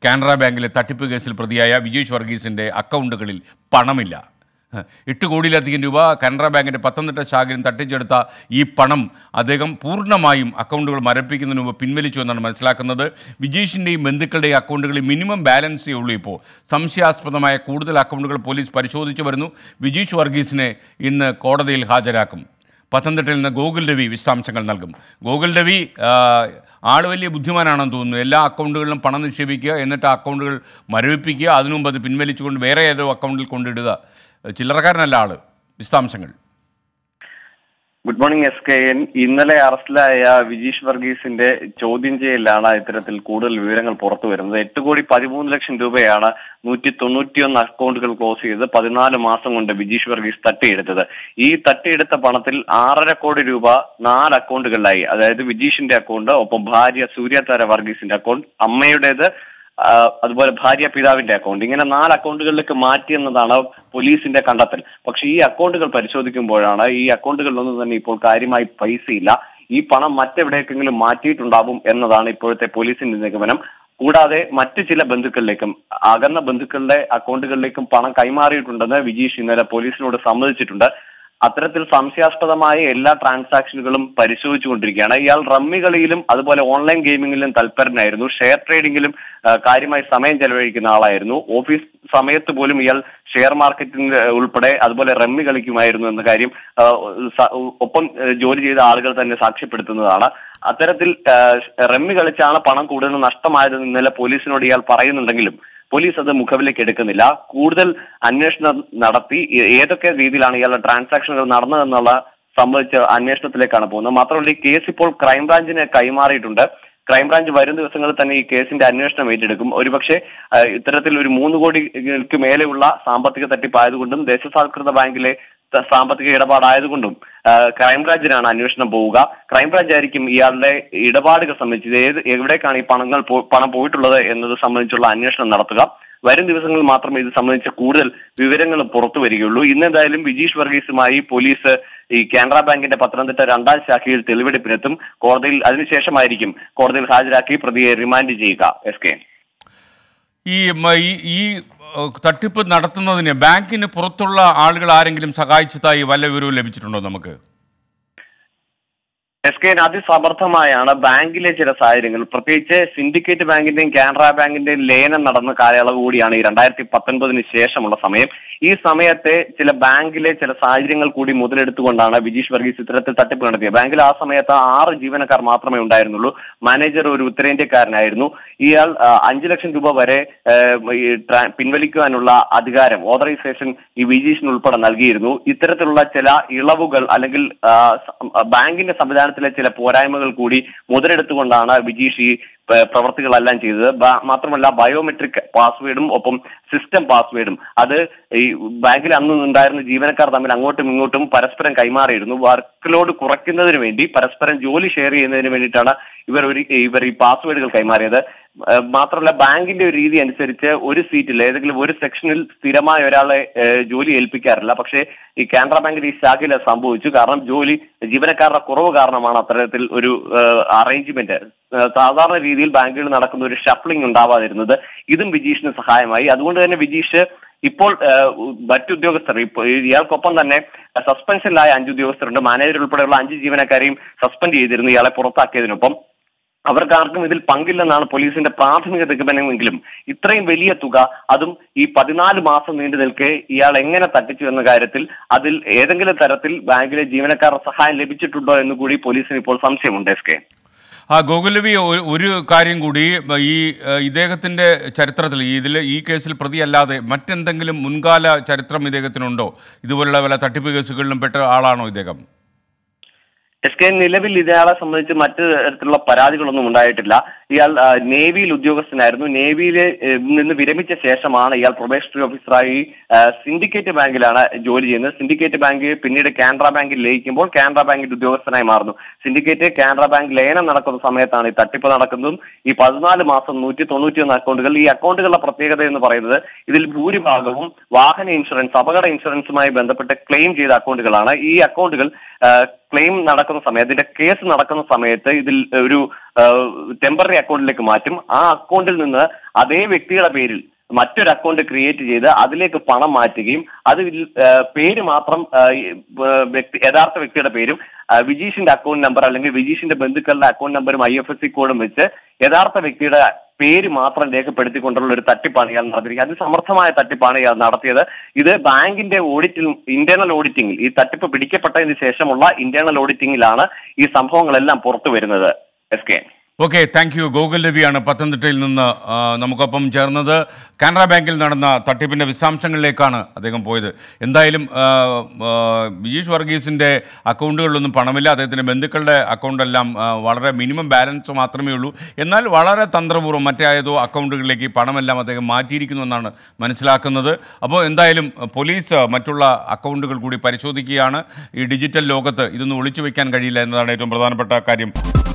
കാനറ ബാങ്കിലെ തട്ടിപ്പ് കേസിൽ പ്രതിയായ വിജേഷ് വർഗീസിൻ്റെ അക്കൗണ്ടുകളിൽ പണമില്ല എട്ട് കോടിയിലധികം രൂപ കാനറ ബാങ്കിൻ്റെ പത്തനംതിട്ട ശാഖയിൽ തട്ടിച്ചെടുത്ത ഈ പണം അദ്ദേഹം പൂർണ്ണമായും അക്കൗണ്ടുകൾ മരപ്പിക്കുന്നതിന് മുമ്പ് പിൻവലിച്ചു എന്നാണ് മനസ്സിലാക്കുന്നത് വിജേഷിൻ്റെയും ബന്ധുക്കളുടെയും അക്കൗണ്ടുകളിൽ മിനിമം ബാലൻസേ ഉള്ളൂ ഇപ്പോൾ സംശയാസ്പദമായ കൂടുതൽ അക്കൗണ്ടുകൾ പോലീസ് പരിശോധിച്ചു വരുന്നു വിജീഷ് വർഗീസിനെ ഇന്ന് കോടതിയിൽ ഹാജരാക്കും പത്തനംതിട്ടയിൽ നിന്ന് ഗോകുൽ രവി വിശദാംശങ്ങൾ നൽകും ഗോകുൽ രവി ആ, ആൾ വലിയ ബുദ്ധിമാനാണെന്ന് തോന്നുന്നു എല്ലാ അക്കൗണ്ടുകളിലും പണം നിക്ഷേപിക്കുക എന്നിട്ട് ആ അക്കൗണ്ടുകൾ മരവിപ്പിക്കുക അതിനു മുമ്പ് അത് പിൻവലിച്ചുകൊണ്ട് വേറെ ഏതോ അക്കൗണ്ടിൽ കൊണ്ടിടുക ചില്ലറക്കാരനല്ല ആള് വിശദാംശങ്ങൾ good morning S K N ഇന്നലെ അറസ്റ്റിലായ വിജീഷ് വർഗീസിന്റെ ചോദ്യം ചെയ്യലാണ് ഇത്തരത്തിൽ കൂടുതൽ വിവരങ്ങൾ പുറത്തു വരുന്നത് എട്ട് കോടി പതിമൂന്ന് ലക്ഷം രൂപയാണ് നൂറ്റി തൊണ്ണൂറ്റിയൊന്ന് അക്കൗണ്ടുകൾ ക്ലോസ് ചെയ്ത് പതിനാല് മാസം കൊണ്ട് വിജീഷ് വർഗീസ് തട്ടിയെടുത്തത് ഈ തട്ടിയെടുത്ത പണത്തിൽ ആറര കോടി രൂപ നാല് അക്കൗണ്ടുകളിലായി അതായത് വിജീഷിന്റെ അക്കൗണ്ട് ഒപ്പം ഭാര്യ സൂര്യതാര വർഗീസിന്റെ അക്കൗണ്ട് അമ്മയുടേത് ആ, അതുപോലെ ഭാര്യ പിതാവിന്റെ അക്കൗണ്ട് ഇങ്ങനെ നാല് അക്കൗണ്ടുകളിലേക്ക് മാറ്റി എന്നതാണ് പോലീസിന്റെ കണ്ടെത്തൽ പക്ഷേ ഈ അക്കൗണ്ടുകൾ പരിശോധിക്കുമ്പോഴാണ് ഈ അക്കൗണ്ടുകളിലൊന്നും തന്നെ ഇപ്പോൾ കാര്യമായി പൈസയില്ല ഈ പണം മറ്റെവിടേക്കെങ്കിലും മാറ്റിയിട്ടുണ്ടാവും എന്നതാണ് ഇപ്പോഴത്തെ പോലീസിന്റെ നിഗമനം കൂടാതെ മറ്റ് ചില ബന്ധുക്കളിലേക്കും അകന്ന ബന്ധുക്കളുടെ അക്കൗണ്ടുകളിലേക്കും പണം കൈമാറിയിട്ടുണ്ടെന്ന് വിജീഷ് ഇന്നലെ പോലീസിനോട് സമ്മതിച്ചിട്ടുണ്ട് അത്തരത്തിൽ സംശയാസ്പദമായ എല്ലാ ട്രാൻസാക്ഷനുകളും പരിശോധിച്ചുകൊണ്ടിരിക്കുകയാണ് ഇയാൾ റമ്മി കളിയിലും അതുപോലെ ഓൺലൈൻ ഗെയിമിംഗിലും തൽപരനായിരുന്നു ഷെയർ ട്രേഡിംഗിലും ആ, കാര്യമായി സമയം ചെലവഴിക്കുന്ന ആളായിരുന്നു ഓഫീസ് സമയത്ത് പോലും ഇയാൾ ഷെയർ മാർക്കറ്റിംഗ് ഉൾപ്പെടെ അതുപോലെ റമ്മി കളിക്കുമായിരുന്നു എന്ന കാര്യം ആ, സ- ഒപ്പം ആ, ജോലി ചെയ്ത ആളുകൾ തന്നെ സാക്ഷ്യപ്പെടുത്തുന്നതാണ് അത്തരത്തിൽ ആ, റമ്മി കളിച്ചാണ് പണം കൂടുതൽ നഷ്ടമായതെന്ന് ഇന്നലെ പോലീസിനോട് ഇയാൾ പറയുന്നുണ്ടെങ്കിലും പോലീസ് അത് മുഖവിലേക്ക് എടുക്കുന്നില്ല കൂടുതൽ അന്വേഷണം നടത്തി ഏ- ഏതൊക്കെ രീതിയിലാണ് ഇയാളുടെ ട്രാൻസാക്ഷനുകൾ നടന്നതെന്നുള്ള സംബന്ധിച്ച അന്വേഷണത്തിലേക്കാണ് പോകുന്നത് മാത്രമല്ല ഈ കേസ് ഇപ്പോൾ ക്രൈംബ്രാഞ്ചിന് കൈമാറിയിട്ടുണ്ട് ക്രൈംബ്രാഞ്ച് വരും ദിവസങ്ങളിൽ തന്നെ ഈ കേസിന്റെ അന്വേഷണം ഏറ്റെടുക്കും ഒരുപക്ഷെ ആ, ഇത്തരത്തിൽ ഒരു മൂന്ന് കോടിക്ക് മേലെയുള്ള സാമ്പത്തിക തട്ടിപ്പായതുകൊണ്ടും ദേശസാൽകൃത ബാങ്കിലെ ത- സാമ്പത്തിക ഇടപാടായതുകൊണ്ടും ആ, ക്രൈംബ്രാഞ്ചിനാണ് അന്വേഷണം പോവുക ക്രൈംബ്രാഞ്ച് ആയിരിക്കും ഇയാളുടെ ഇടപാടുകൾ സംബന്ധിച്ച് ഏത് എവിടേക്കാണ് ഈ പണങ്ങൾ പോ- പണം പോയിട്ടുള്ളത് എന്നത് സംബന്ധിച്ചുള്ള അന്വേഷണം നടത്തുക വരും ദിവസങ്ങളിൽ മാത്രമേ ഇത് സംബന്ധിച്ച കൂടുതൽ വിവരങ്ങൾ പുറത്തു വരികയുള്ളൂ ഇന്ന് എന്തായാലും വിജീഷ് വർഗീസുമായി പോലീസ് ഈ കാനറ ബാങ്കിന്റെ പത്തനംതിട്ട രണ്ടാം ശാഖയിൽ തെളിവെടുപ്പിനെത്തും കോടതിയിൽ അതിനുശേഷമായിരിക്കും കോടതിയിൽ ഹാജരാക്കി പ്രതിയെ റിമാൻഡ് ചെയ്യുക എസ് കെ ഈ മ- ഈ ഈ ഏഹ്, തട്ടിപ്പ് നടത്തുന്നതിന് ബാങ്കിന് പുറത്തുള്ള ആളുകൾ ആരെങ്കിലും സഹായിച്ചതായി വല്ല വിവരവും ലഭിച്ചിട്ടുണ്ടോ നമുക്ക് എസ് കെ അതിസമർത്ഥമായാണ് ബാങ്കിലെ ചില സാഹചര്യങ്ങൾ പ്രത്യേകിച്ച് സിൻഡിക്കേറ്റ് ബാങ്കിന്റെയും കാനറ ബാങ്കിന്റെയും ലയനം നടന്ന കാലയളവ് കൂടിയാണ് ഈ രണ്ടായിരത്തി പത്തൊൻപതിന് ശേഷമുള്ള സമയം ഈ സമയത്തെ ചില ബാങ്കിലെ ചില സാഹചര്യങ്ങൾ കൂടി മുതലെടുത്തുകൊണ്ടാണ് വിജീഷ് വർഗീസ് ഇത്തരത്തിൽ തട്ടിപ്പ് നടത്തിയത് ബാങ്കിൽ ആ സമയത്ത് ആറ് ജീവനക്കാർ മാത്രമേ ഉണ്ടായിരുന്നുള്ളൂ മാനേജർ ഒരു ഉത്തരേന്ത്യക്കാരനായിരുന്നു ഇയാൾ ആ, അഞ്ചു ലക്ഷം രൂപ വരെ ആ, ഈ ട്രാ- പിൻവലിക്കുവാനുള്ള അധികാരം ഓതറൈസേഷൻ ഈ വിജീഷിന് ഉൾപ്പെടെ നൽകിയിരുന്നു ഇത്തരത്തിലുള്ള ചില ഇളവുകൾ അല്ലെങ്കിൽ ആ, സ- ബാങ്കിന്റെ സംവിധാനത്തിലെ ചില പോരായ്മകൾ കൂടി മുതലെടുത്തുകൊണ്ടാണ് വിജീഷ് ഈ പ- പ്രവർത്തികളെല്ലാം ചെയ്തത് ബ- മാത്രമല്ല ബയോമെട്രിക് പാസ്വേഡും ഒപ്പം സിസ്റ്റം പാസ്വേഡും അത് ഈ ബാങ്കിൽ അന്ന് ഉണ്ടായിരുന്ന ജീവനക്കാർ തമ്മിൽ അങ്ങോട്ടും ഇങ്ങോട്ടും പരസ്പരം കൈമാറിയിരുന്നു വർക്ക് ലോഡ് കുറയ്ക്കുന്നതിന് വേണ്ടി പരസ്പരം ജോലി ഷെയർ ചെയ്യുന്നതിന് വേണ്ടിയിട്ടാണ് ഇവർ ഒരു ഇവർ ഈ പാസ്വേഡുകൾ കൈമാറിയത് ഏഹ് മാത്രമല്ല ബാങ്കിന്റെ ഒരു രീതി അനുസരിച്ച് ഒരു സീറ്റിൽ ഏതെങ്കിലും ഒരു സെക്ഷനിൽ സ്ഥിരമായ ഒരാളെ ഏഹ് ജോലി ഏൽപ്പിക്കാറില്ല പക്ഷേ ഈ കാനറ ബാങ്കിന്റെ ഈ ശാഖയിൽ അത് സംഭവിച്ചു കാരണം ജോലി ജീവനക്കാരുടെ കുറവ് കാരണമാണ് അത്തരത്തിൽ ഒരു അറേഞ്ച്മെന്റ് സാധാരണ രീതിയിൽ ബാങ്കുകളിൽ നടക്കുന്ന ഒരു ഷഫ്ലിംഗ് ഉണ്ടാവാതിരുന്നത് ഇതും വിജീഷിന് സഹായമായി അതുകൊണ്ട് തന്നെ വിജീഷ് ഇപ്പോൾ ഏഹ്, മറ്റുദ്യോഗസ്ഥർ ഇപ്പോൾ ഇയാൾക്കൊപ്പം തന്നെ സസ്പെൻഷനിലായ അഞ്ച് ഉദ്യോഗസ്ഥരുണ്ട് മാനേജർ ഉൾപ്പെടെയുള്ള അഞ്ച് ജീവനക്കാരെയും സസ്പെൻഡ് ചെയ്തിരുന്നു ഇയാളെ പുറത്താക്കിയതിനൊപ്പം അവർക്കാർക്കും ഇതിൽ പങ്കില്ലെന്നാണ് പോലീസിന്റെ പ്രാഥമിക നിഗമനമെങ്കിലും ഇത്രയും വലിയ തുക അതും ഈ പതിനാല് മാസം നീണ്ടു നിൽക്കെ ഇയാൾ എങ്ങനെ തട്ടിച്ചു എന്ന കാര്യത്തിൽ അതിൽ ഏതെങ്കിലും തരത്തിൽ ബാങ്കിലെ ജീവനക്കാരുടെ സഹായം ലഭിച്ചിട്ടുണ്ടോ എന്ന് കൂടി പോലീസിന് ഇപ്പോൾ സംശയമുണ്ട് എസ് കെ ആ ഗോകുലവി ഒരു- ഒരു കാര്യം കൂടി ഈ ഏഹ്, ഇദ്ദേഹത്തിന്റെ ചരിത്രത്തിൽ ഇതിൽ ഈ കേസിൽ പ്രതിയല്ലാതെ മറ്റെന്തെങ്കിലും മുൻകാല ചരിത്രം ഇദ്ദേഹത്തിനുണ്ടോ ഇതുപോലുള്ള പല തട്ടിപ്പ് കേസുകളിലും പെട്ട ആളാണോ ഇദ്ദേഹം എസ് കെ നിലവിൽ ഇയാളെ സംബന്ധിച്ച് മറ്റു തരത്തിലുള്ള പരാതികളൊന്നും ഉണ്ടായിട്ടില്ല ഇയാൾ ആ, നേവിയിൽ ഉദ്യോഗസ്ഥനായിരുന്നു നേവിയിൽ ഏഹ്, നിന്ന് വിരമിച്ച ശേഷമാണ് ഇയാൾ പ്രൊബേഷണറി ഓഫീസറായി ആ, സിൻഡിക്കേറ്റ് ബാങ്കിലാണ് ജോലി ചെയ്യുന്നത് സിൻഡിക്കേറ്റ് ബാങ്ക് പിന്നീട് കാനറ ബാങ്കിൽ ലയിക്കുമ്പോൾ കാനറ ബാങ്കിന്റെ ഉദ്യോഗസ്ഥനായി മാറുന്നു സിൻഡിക്കേറ്റ് കാനറ ബാങ്ക് ലയനം നടക്കുന്ന സമയത്താണ് ഈ തട്ടിപ്പ് നടക്കുന്നതും ഈ പതിനാല് മാസം നൂറ്റി തൊണ്ണൂറ്റിയൊന്ന് അക്കൗണ്ടുകൾ ഈ അക്കൗണ്ടുകളുടെ പ്രത്യേകത എന്ന് പറയുന്നത് ഇതിൽ ഭൂരിഭാഗവും വാഹന ഇൻഷുറൻസ് അപകട ഇൻഷുറൻസുമായി ബന്ധപ്പെട്ട് ക്ലെയിം ചെയ്ത അക്കൗണ്ടുകളാണ് ഈ അക്കൗണ്ടുകൾ ആ, ക്ലെയിം നടക്കുന്ന സമയത്ത് ഇതിന്റെ കേസ് നടക്കുന്ന സമയത്ത് ഇതിൽ ഒരു ടെമ്പററി അക്കൗണ്ടിലേക്ക് മാറ്റും ആ അക്കൗണ്ടിൽ നിന്ന് അതേ വ്യക്തിയുടെ പേരിൽ മറ്റൊരു അക്കൗണ്ട് ക്രിയേറ്റ് ചെയ്ത് അതിലേക്ക് പണം മാറ്റുകയും അതിൽ ആ, പേര് മാത്രം ആ, ഈ, ആ, വ്യക്തി യഥാർത്ഥ വ്യക്തിയുടെ പേരും ആ, വിജീഷിന്റെ അക്കൗണ്ട് നമ്പർ അല്ലെങ്കിൽ വിജീഷിന്റെ ബന്ധുക്കളുടെ അക്കൗണ്ട് നമ്പറും ഐ എഫ് എസ് സി കോഡും വെച്ച് യഥാർത്ഥ വ്യക്തിയുടെ പേര് മാത്രം രേഖപ്പെടുത്തിക്കൊണ്ടുള്ള ഒരു തട്ടിപ്പാണ് ഇയാൾ നടത്തിയിരിക്കുന്നത് അതിസമർത്ഥമായ തട്ടിപ്പാണ് ഇയാൾ നടത്തിയത് ഇത് ബാങ്കിന്റെ ഓഡിറ്റിൽ ഇന്റേണൽ ഓഡിറ്റിംഗിൽ ഈ തട്ടിപ്പ് പിടിക്കപ്പെട്ടതിന് ശേഷമുള്ള ഇന്റേണൽ ഓഡിറ്റിംഗിലാണ് ഈ സംഭവങ്ങളെല്ലാം പുറത്തു വരുന്നത് S K okay thank you Gokul രവിയാണ് പത്തനംതിട്ടയിൽ നിന്ന് ആ, നമുക്കൊപ്പം ചേർന്നത് കാനറ ബാങ്കിൽ നടന്ന തട്ടിപ്പിൻ്റെ വിശദാംശങ്ങളിലേക്കാണ് അദ്ദേഹം പോയത് എന്തായാലും ആ, ആ, ബിജീഷ് വർഗീസിൻ്റെ അക്കൗണ്ടുകളിലൊന്നും പണമില്ല അദ്ദേഹത്തിൻ്റെ ബന്ധുക്കളുടെ അക്കൗണ്ടെല്ലാം ആ, വളരെ മിനിമം ബാലൻസ് മാത്രമേ ഉള്ളൂ എന്നാൽ വളരെ തന്ത്രപൂർവ്വം മറ്റേതോ അക്കൗണ്ടുകളിലേക്ക് ഈ പണമെല്ലാം അദ്ദേഹം മാറ്റിയിരിക്കുന്നു എന്നാണ് മനസ്സിലാക്കുന്നത് അപ്പോൾ എന്തായാലും പോലീസ് മറ്റുള്ള അക്കൗണ്ടുകൾ കൂടി പരിശോധിക്കുകയാണ് ഈ ഡിജിറ്റൽ ലോകത്ത് ഇതൊന്നും ഒളിച്ചു വയ്ക്കാൻ കഴിയില്ല എന്നതാണ് ഏറ്റവും പ്രധാനപ്പെട്ട കാര്യം